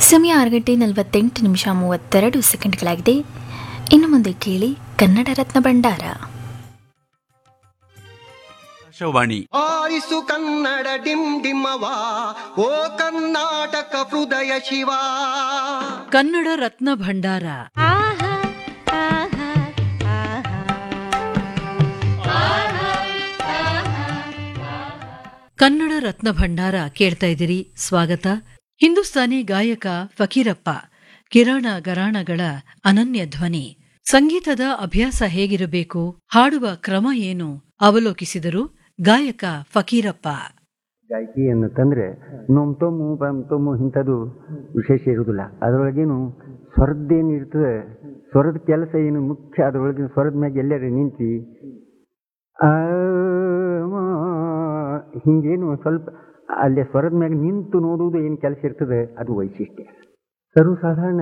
ಸಮಯ ಆರು ಗಂಟೆ ನಲವತ್ತೆಂಟು ನಿಮಿಷ ಮೂವತ್ತೆರಡು ಸೆಕೆಂಡ್ಗಳಾಗಿದೆ ಇನ್ನು ಮುಂದೆ ಕೇಳಿ ಕನ್ನಡ ರತ್ನ ಭಂಡಾರ ಆಕಾಶವಾಣಿ ಆರಿಸು ಕನ್ನಡ ಡಿಮ್ ಡಿಮ್ಮವ ಓ ಕರ್ನಾಟಕ ಹೃದಯ ಶಿವ ಕನ್ನಡ ರತ್ನ ಭಂಡಾರ ಕನ್ನಡ ರತ್ನ ಭಂಡಾರ ಕೇಳ್ತಾ ಇದ್ದೀರಿ ಸ್ವಾಗತ ಹಿಂದೂಸ್ತಾನಿ ಗಾಯಕ ಫಕೀರಪ್ಪ ಕಿರಾಣ ಗರಾಣಗಳ ಅನನ್ಯ ಧ್ವನಿ ಸಂಗೀತದ ಅಭ್ಯಾಸ ಹೇಗಿರಬೇಕು ಹಾಡುವ ಕ್ರಮ ಏನು ಅವಲೋಕಿಸಿದರು ಗಾಯಕ ಫಕೀರಪ್ಪ ಗಾಯಕಿ ಅನ್ನತ್ತಂದ್ರೆ ನೊಮ್ತೊಮ್ಮು ಬಂತೊಮ್ಮು ಇಂಥದ್ದು ವಿಶೇಷ ಇರುವುದಿಲ್ಲ ಅದರೊಳಗೇನು ಸ್ವರದ್ದೇನು ಇರ್ತದೆ ಸ್ವರದ ಕೆಲಸ ಏನು ಮುಖ್ಯ ಅದರೊಳಗಿನ ಸ್ವರದ ಮ್ಯಾಗ ಎಲ್ಲರೂ ನಿಂತು ಆ, ಮ, ಹಿಂಗೇನು ಸ್ವಲ್ಪ ಅಲ್ಲಿ ಸ್ವರದ ಮ್ಯಾಗ ನಿಂತು ನೋಡುವುದು ಏನು ಕೆಲಸ ಇರ್ತದೆ ಅದು ವೈಶಿಷ್ಟ್ಯ ಸರ್ವಸಾಧಾರಣ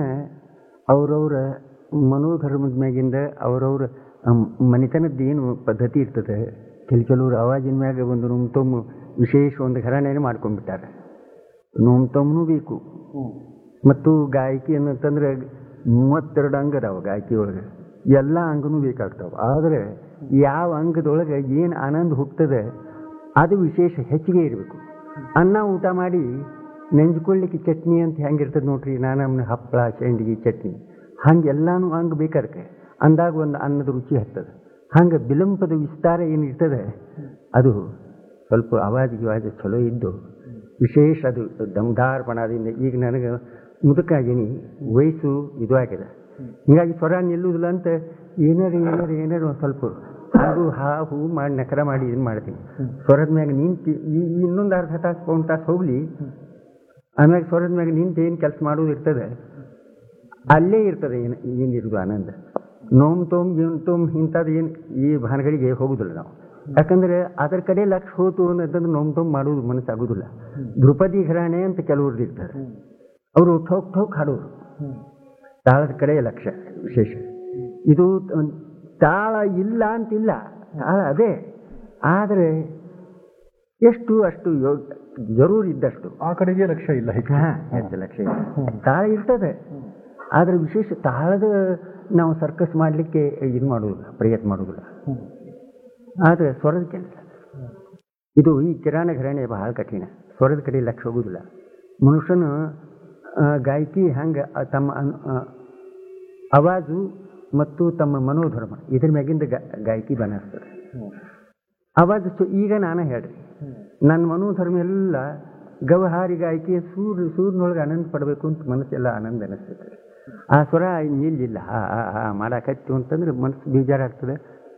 ಅವರವರ ಮನೋಧರ್ಮದ ಮ್ಯಾಗಿಂದ ಅವರವ್ರ ಅಮ್, ಮನೆತನದ್ದು ಏನು ಪದ್ಧತಿ ಇರ್ತದೆ ಕೆಲ ಕೆಲವರು ಅವಾಜಿನ ಮ್ಯಾಗ ಒಂದು ನುಮ್ತೊಮ್ಮು ವಿಶೇಷ ಒಂದು ಘರಾಣೆಯನ್ನು ಮಾಡ್ಕೊಂಡ್ಬಿಟ್ಟಾರೆ ನುಮ್ತೊಮ್ಮನೂ ಬೇಕು ಮತ್ತು ಗಾಯಕಿ ಅನ್ನಂತಂದ್ರೆ ಮೂವತ್ತೆರಡು ಅಂಗ ಅದಾವ ಗಾಯಕಿ ಒಳಗೆ ಎಲ್ಲ ಅಂಗನೂ ಬೇಕಾಗ್ತಾವೆ ಆದರೆ ಯಾವ ಅಂಗದೊಳಗೆ ಏನು ಆನಂದ ಹುಟ್ಟದೆ ಅದು ವಿಶೇಷ ಹೆಚ್ಚಿಗೆ ಇರಬೇಕು ಅನ್ನ ಊಟ ಮಾಡಿ ನೆಂಜ್ಕೊಳ್ಳಿಕ್ಕೆ ಚಟ್ನಿ ಅಂತ ಹೆಂಗಿರ್ತದೆ ನೋಡ್ರಿ ನಾನಮ್ಮನ ಹಪ್ಪಳ ಶೇಂಡಿಗೆ ಚಟ್ನಿ ಹಂಗೆ ಎಲ್ಲಾನು ಅಂಗ ಬೇಕಾದಕ್ಕೆ ಅಂದಾಗ ಒಂದು ಅನ್ನದ ರುಚಿ ಹತ್ತದ ಹಂಗೆ ಬಿಲಂಪದ ವಿಸ್ತಾರ ಏನಿರ್ತದೆ ಅದು ಸ್ವಲ್ಪ ಆವಾಜ್ ಗಿವಾಜ್ ಚಲೋ ಇದ್ದು ವಿಶೇಷ ಅದು ದಮ್ದಾರ್ಪಣದಿಂದ ಈಗ ನನಗೆ ಮುದುಕಾಗೀನಿ ವಯಸ್ಸು ಇದು ಆಗಿದೆ ಹೀಗಾಗಿ ಸ್ವರ ನಿಲ್ಲುವುದಿಲ್ಲ ಅಂತ ಏನಾರು ಏನಾರು ಏನಾರು ಒಂದು ಸ್ವಲ್ಪ ಹಾಗೂ ಹಾ ಹೂ ಮಾಡಿ ನಕರ ಮಾಡಿ ಇದನ್ನು ಮಾಡ್ತೀನಿ ಸ್ವರದ ಮ್ಯಾಗ ನಿಂತು ಈ ಈ ಇನ್ನೊಂದು ಅರ್ಧ ತಾಸು ಪೌನ್ ತಾಸು ಹೋಗಲಿ ಆಮ್ಯಾಗ ಸ್ವರದ ಮ್ಯಾಗ ನಿಂತು ಏನು ಕೆಲಸ ಮಾಡೋದು ಇರ್ತದೆ ಅಲ್ಲೇ ಇರ್ತದೆ ಏನು ಏನಿರೋದು ಆನಂದ ನೋಮ್ ತೋಮ್ ಇನ್ ತೋಮ್ ಇಂಥದ್ದು ಏನು ಈ ಭಾನಗಳಿಗೆ ಹೋಗುದಿಲ್ಲ ನಾವು ಯಾಕಂದ್ರೆ ಅದರ ಕಡೆ ಲಕ್ಷ ಹೋತು ಅನ್ನೋದಂದ್ರೆ ನೋಮ್ ತೋಮ್ ಮಾಡೋದು ಮನಸ್ಸಾಗೋದಿಲ್ಲ ದ್ರುಪದಿ ಘರಾಣೆ ಅಂತ ಕೆಲವ್ರದ್ದು ಇರ್ತಾರೆ ಅವರು ಠೋಕ್ ಠೋಕ್ ಹಾಡೋರು ತಾಳದ ಕಡೆ ಲಕ್ಷ್ಯ ವಿಶೇಷ ಇದು ತ- ತಾಳ ಇಲ್ಲ ಅಂತಿಲ್ಲ ತಾಳ ಅದೇ ಆದರೆ ಎಷ್ಟು ಅಷ್ಟು ಯೋಗ ಜರೂರು ಇದ್ದಷ್ಟು ಆ ಕಡೆಗೆ ಲಕ್ಷ್ಯ ಇಲ್ಲ ಹೆಚ್ಚು ಹಾ, ಹೆಚ್ಚು ಲಕ್ಷ ಇಲ್ಲ. ತಾಳ ಇರ್ತದೆ ಆದರೆ ವಿಶೇಷ ತಾಳದ ನಾವು ಸರ್ಕಸ್ ಮಾಡಲಿಕ್ಕೆ ಇದು ಮಾಡೋದಿಲ್ಲ ಪ್ರಯತ್ನ ಮಾಡೋದಿಲ್ಲ ಆದರೆ ಸ್ವರದ ಕೆಲಸ ಇದು ಈ ಕಿರಾಣ ಘರಾಣೆ ಬಹಳ ಕಠಿಣ ಸ್ವರದ ಕಡೆ ಲಕ್ಷ ಹೋಗುದಿಲ್ಲ ಮನುಷ್ಯನು ಆ, ಗಾಯಕಿ ಹಂಗೆ ತಮ್ಮ ಅನ್- ಆ, ಆವಾಜು ಮತ್ತು ತಮ್ಮ ಮನೋಧರ್ಮ ಇದ್ರ ಮ್ಯಾಗಿಂದ ಗಾ- ಗಾಯಕಿ ಬನಸ್ತದೆ ಆವಾಜ್ ಸು- ಈಗ ನಾನು ಹೇಳ್ರಿ ನನ್ನ ಮನೋಧರ್ಮ ಎಲ್ಲ ಗವಹಾರಿ ಗಾಯಕಿ ಸೂರ್ಯ ಸೂರ್ಯನೊಳಗೆ ಆನಂದ ಪಡಬೇಕು ಅಂತ ಮನಸ್ಸೆಲ್ಲ ಆನಂದ ಅನಿಸ್ತದೆ ಆ ಸ್ವರ ನಿಲ್ಲಿಲ್ಲ ಆ ಆ ಆ ಮಾಡಾಕತ್ತು ಅಂತಂದ್ರೆ ಮನಸ್ಸು ಬೇಜಾರಾಗ್ತದೆ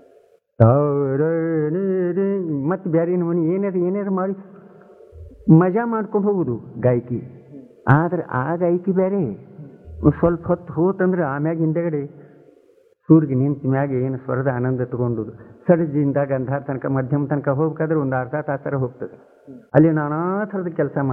ಮತ್ತೆ ಬೇರೆ ಮನೆ ಏನಾರು ಏನಾರು ಮಾಡಿ ಮಜಾ ಮಾಡ್ಕೊಂಡು ಹೋಗುದು ಗಾಯಕಿ ಆದರೆ ಆ ಗಾಯಕಿ ಬೇರೆ ಒಂದ್ ಸ್ವಲ್ಪ ಹೊತ್ತು ಹೋತಂದ್ರೆ ಆಮ್ಯಾಗ ಹಿಂದೆಗಡೆ ಸೂರ್ಯ ನಿಂತ ಮ್ಯಾಗ ಏನು ಸ್ವರದ ಆನಂದ ತಗೊಂಡು ಸಡಜಿಂದ ಗಂಧಾರ ತನಕ ಮಧ್ಯಮ ತನಕ ಹೋಗ್ಬೇಕಾದ್ರೆ ಒಂದು ಅರ್ಧ ತಾಸರ ಹೋಗ್ತದೆ ಅಲ್ಲಿ ನಾನಾ ಥರದ ಕೆಲಸ